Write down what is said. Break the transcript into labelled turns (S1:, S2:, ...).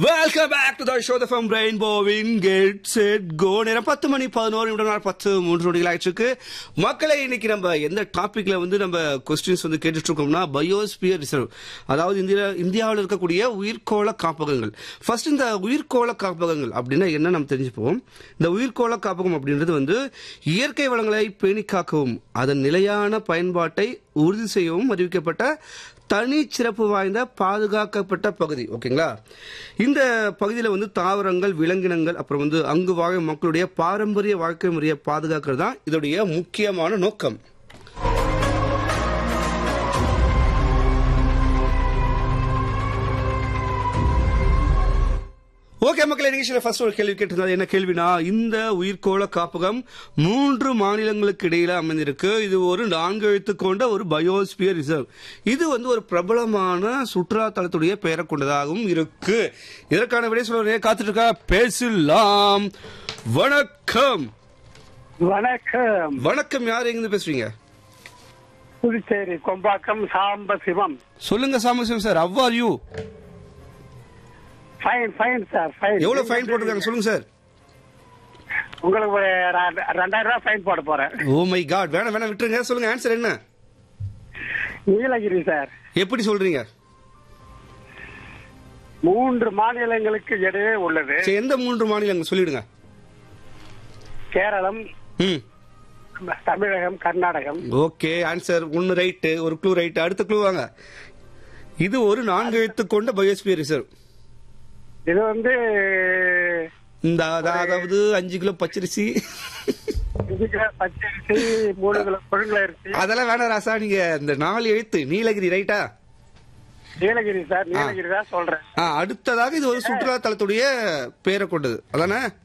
S1: welcome back to the show the from ரெயின்போவின் get set go நேரம் பத்து மணி பதினோரு நிமிடம் நாள் பத்து மூன்று நொடிகள் ஆயிடுச்சு மக்களை இன்னைக்கு நம்ம எந்த டாபிக்ல வந்து நம்ம கொஸ்டின்ஸ் வந்து கேட்டுட்டு இருக்கோம்னா பயோஸ்பியர் ரிசர்வ் அதாவது இந்தியா இந்தியாவில் இருக்கக்கூடிய உயிர்கோள காப்பகங்கள் ஃபர்ஸ்ட் இந்த உயிர்கோள காப்பகங்கள் அப்படின்னா என்ன நம்ம தெரிஞ்சுப்போம் இந்த உயிர்கோள காப்பகம் அப்படின்றது வந்து இயற்கை வளங்களை பேணி காக்கவும் அதன் நிலையான பயன்பாட்டை உறுதி செய்யவும் அறிவிக்கப்பட்ட தனி சிறப்பு வாய்ந்த பாதுகாக்கப்பட்ட பகுதி ஓகேங்களா இந்த பகுதியில் வந்து தாவரங்கள் விலங்கினங்கள் அப்புறம் வந்து அங்கு வாழும் மக்களுடைய பாரம்பரிய வாழ்க்கை முறையை பாதுகாக்கிறது தான் இதோடைய முக்கியமான நோக்கம் ஓகே மக்களே நிகழ்ச்சியில் ஃபர்ஸ்ட் ஒரு கேள்வி கேட்டிருந்தது என்ன கேள்வினா இந்த உயிர்கோள காப்பகம் மூன்று மாநிலங்களுக்கு இடையில அமைந்திருக்கு இது ஒரு நான்கு எழுத்து கொண்ட ஒரு பயோஸ்பியர் ரிசர்வ் இது வந்து ஒரு பிரபலமான சுற்றுலா தலத்துடைய பெயரை கொண்டதாகவும் இருக்கு இதற்கான விடை சொல்ல காத்துட்டு இருக்கா பேசலாம் வணக்கம்
S2: வணக்கம்
S1: வணக்கம் யார் எங்கிருந்து பேசுறீங்க
S2: புதுச்சேரி கொம்பாக்கம் சாம்ப சிவம்
S1: சொல்லுங்க Samasivam sir how are you
S2: fine fine sir fine
S1: எவ்வளவு ஃபைன் போட்டிருக்காங்க சொல்லுங்க சார்
S2: உங்களுக்கு ஒரு ரெ- ரெண்டாயிரம் ரூபாய் ஃபைன் போட போறேன்
S1: ஓ மை காட் வேணாம் வேணாம் விட்டுருங்க சொல்லுங்க ஆன்சர் என்ன
S2: நீலகிரி சார்
S1: எப்படி சொல்றீங்க
S2: மூன்று மாநிலங்களுக்கு இடையே உள்ளது
S1: சரி, எந்த மூன்று மாநிலங்கள் சொல்லிடுங்க
S2: கேரளம்
S1: ம்
S2: தமிழகம் கர்நாடகம்
S1: ஓகே ஆன்சர் ஒன்னு ரைட்டு ஒரு க்ளூ ரைட் அடுத்த க்ளூ வாங்க இது ஒரு நான்கு எழுத்து கொண்ட பயோஸ்பியர் ரிசர்வ்
S2: இது வந்து
S1: இந்த அதா- அதாவது அஞ்சு கிலோ பச்சரிசி
S2: அஞ்சு கிலோ பச்சரிசி மூணு கிலோ கொழுங்கலரிசி
S1: அதெல்லாம் வேணாம் ராசா நீங்க இந்த நாலு எழுத்து நீலகிரி ரைட்டா
S2: நீலகிரி சார் நீலகிரி தான் சொல்றேன்
S1: ஆ, அடுத்ததாக இது ஒரு சுற்றுலா தலத்துடைய பெயரை கொண்டது அதானே